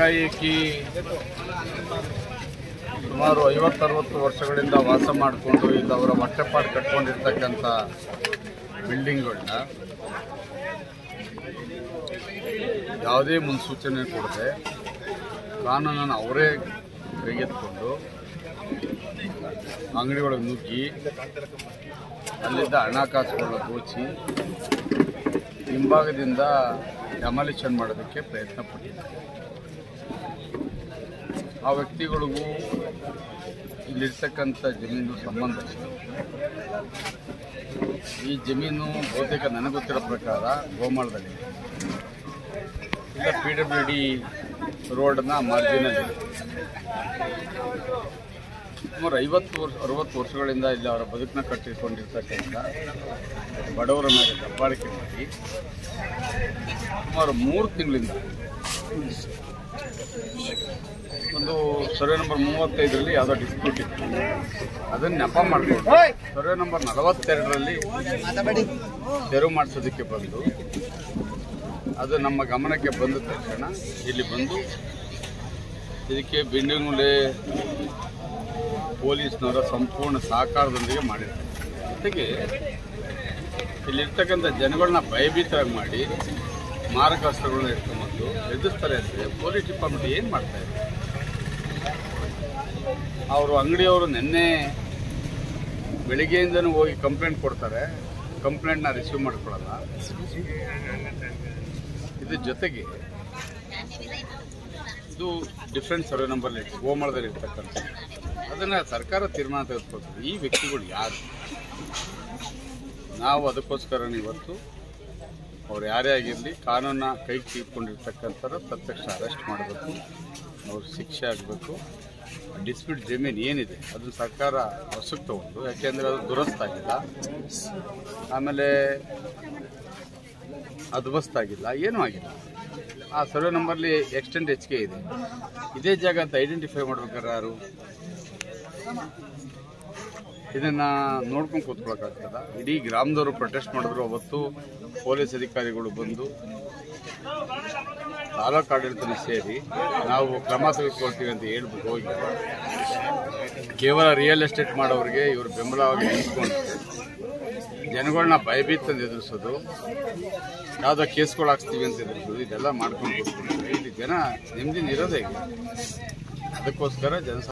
ಏಕಾಏಕಿ ಸುಮಾರು ಐವತ್ತರವತ್ತು ವರ್ಷಗಳಿಂದ ವಾಸ ಮಾಡಿಕೊಂಡು ಇಲ್ಲಿ ಅವರ ಹೊಟ್ಟೆಪಾಡು ಕಟ್ಕೊಂಡಿರ್ತಕ್ಕಂಥ ಬಿಲ್ಡಿಂಗ್ಗಳನ್ನ ಯಾವುದೇ ಮುನ್ಸೂಚನೆ ಕೊಡದೆ ಕಾನೂನನ್ನು ಅವರೇ ಕೈಗೆತ್ತಿಕೊಂಡು ಅಂಗಡಿಯೊಳಗೆ ನುಗ್ಗಿ ಅಲ್ಲಿದ್ದ ಹಣಕಾಸುಗಳನ್ನ ದೋಚಿ ಹಿಂಭಾಗದಿಂದ ಡೆಮಾಲಿಷನ್ ಮಾಡೋದಕ್ಕೆ ಪ್ರಯತ್ನ ಪಟ್ಟಿದ್ದಾರೆ ಆ ವ್ಯಕ್ತಿಗಳಿಗೂ ಇಲ್ಲಿರ್ತಕ್ಕಂಥ ಜಮೀನು ಸಂಬಂಧ ಇದೆ. ಈ ಜಮೀನು ಬಹುತೇಕ ನನಗೆ ಗೊತ್ತಿರೋ ಪ್ರಕಾರ ಗೋಮಾಳದಲ್ಲಿದೆ ಇಲ್ಲ ಪಿ ಡಬ್ಲ್ಯೂ ಡಿ ರೋಡ್ನ ಮಾರ್ಜಿನಲ್ಲಿ ಸುಮಾರು ಐವತ್ತು ವರ್ಷ ಅರವತ್ತು ವರ್ಷಗಳಿಂದ ಇಲ್ಲಿ ಅವರ ಬದುಕನ್ನ ಕಟ್ಟಿಕೊಂಡಿರ್ತಕ್ಕಂಥ ಬಡವರ ಮೇಲೆ ದಬ್ಬಾಳಿಕೆ ಮಾಡಿ ಸುಮಾರು ಮೂರು ತಿಂಗಳಿಂದ ಒಂದು ಸರ್ವೆ ನಂಬರ್ ಮೂವತ್ತೈದರಲ್ಲಿ ಯಾವುದೋ ಡಿಸ್ಪ್ಯೂಟ್ ಇತ್ತು ಅದನ್ನು ನೆಪ ಮಾಡಿಕೊಂಡು ಸರ್ವೆ ನಂಬರ್ ನಲವತ್ತೆರಡರಲ್ಲಿ ತೆರವು ಮಾಡಿಸೋದಕ್ಕೆ ಬಂದು ಅದು ನಮ್ಮ ಗಮನಕ್ಕೆ ಬಂದ ತಕ್ಷಣ ಇಲ್ಲಿ ಬಂದು ಇದಕ್ಕೆ ಬಿಂಡಿಗುಂಡೆ ಪೊಲೀಸ್ನವರ ಸಂಪೂರ್ಣ ಸಹಕಾರದೊಂದಿಗೆ ಮಾಡಿದ್ದಾರೆ ಜೊತೆಗೆ ಇಲ್ಲಿರ್ತಕ್ಕಂಥ ಜನಗಳನ್ನ ಭಯಭೀತರಾಗಿ ಮಾಡಿ ಮಾರಕಾಸ್ತ್ರಗಳನ್ನ ಇಟ್ಕೊಂಡ್ಬಂದು ಎದುರಿಸ್ತಾರೆ ಅಂದರೆ ಪೊಲೀಸ್ ಡಿಪಾರ್ಟ್ಮೆಂಟ್ ಏನು ಮಾಡ್ತಾ ಇದೆ ಅವರು ಅಂಗಡಿಯವರು ನಿನ್ನೆ ಬೆಳಿಗ್ಗೆಯಿಂದನೂ ಹೋಗಿ ಕಂಪ್ಲೇಂಟ್ ಕೊಡ್ತಾರೆ ಕಂಪ್ಲೇಂಟ್ನ ರಿಸೀವ್ ಮಾಡ್ಕೊಳ್ಳಲ್ಲ ಇದ್ರ ಜೊತೆಗೆ ಇದು ಡಿಫ್ರೆಂಟ್ ಸರ್ವೆ ನಂಬರ್ ಗೋಮಾಳದಲ್ಲಿ ಇರ್ತಕ್ಕಂಥ ಅದನ್ನು ಸರ್ಕಾರ ತೀರ್ಮಾನ ತೆಗೆದುಕೊಳ್ತದೆ ಈ ವ್ಯಕ್ತಿಗಳು ಯಾರು ನಾವು ಅದಕ್ಕೋಸ್ಕರ ಇವತ್ತು ಅವ್ರು ಯಾರೇ ಆಗಿರಲಿ ಕಾನೂನ ಕೈ ತೀರ್ಕೊಂಡಿರ್ತಕ್ಕಂಥವ್ರು ತತ್ಕ್ಷಣ ಅರೆಸ್ಟ್ ಮಾಡಬೇಕು ಅವ್ರ ಶಿಕ್ಷೆ ಆಗಬೇಕು ಡಿಸ್ಪ್ಯೂಟ್ ಜಮೀನು ಏನಿದೆ ಅದನ್ನು ಸರ್ಕಾರ ಹೊಸಕ್ಕೆ ತಗೊಂಡು ಯಾಕೆಂದರೆ ಅದು ದುರಸ್ತಾಗಿಲ್ಲ ಆಮೇಲೆ ಅಧ್ವಸ್ತಾಗಿಲ್ಲ ಏನೂ ಆಗಿಲ್ಲ ಆ ಸರ್ವೆ ನಂಬರ್ಲಿ ಎಕ್ಸ್ಟೆಂಟ್ ಹೆಚ್ಚಿಗೆ ಇದೆ ಇದೇ ಜಾಗ ಅಂತ ಐಡೆಂಟಿಫೈ ಮಾಡ್ಬೇಕಾದ್ರೆ ಯಾರು ಇದನ್ನ ನೋಡ್ಕೊಂಡು ಕೂತ್ಕೊಳಕ್ಕಾಗ್ತದ ಇಡೀ ಗ್ರಾಮದವರು ಪ್ರೊಟೆಸ್ಟ್ ಮಾಡಿದ್ರು ಅವತ್ತು ಪೊಲೀಸ್ ಅಧಿಕಾರಿಗಳು ಬಂದು ತಾಲೂಕು ಆಡಳಿತನ ಸೇರಿ ನಾವು ಕ್ರಮ ತೆಗೆದುಕೊಳ್ತೀವಿ ಅಂತ ಹೇಳ್ಬಿಟ್ಟು ಹೋಗಿ ಕೇವಲ ರಿಯಲ್ ಎಸ್ಟೇಟ್ ಮಾಡೋರಿಗೆ ಇವರು ಬೆಂಬಲವಾಗಿ ನಿಂತ್ಕೊಂಡು ಜನಗಳನ್ನ ಭಯಭೀತಂದು ಎದುರಿಸೋದು ಯಾವುದೋ ಕೇಸ್ಗಳು ಹಾಕ್ಸ್ತೀವಿ ಅಂತ ಎದುರಿಸೋದು ಇದೆಲ್ಲ ಮಾಡ್ಕೊಂಡು ಕೂತ್ಕೊಂಡಿದ್ದಾರೆ ಇಲ್ಲಿ ಜನ ನೆಮ್ಮದಿ ಇರೋದೇ ಇಲ್ಲ ಅದಕ್ಕೋಸ್ಕರ ಜನ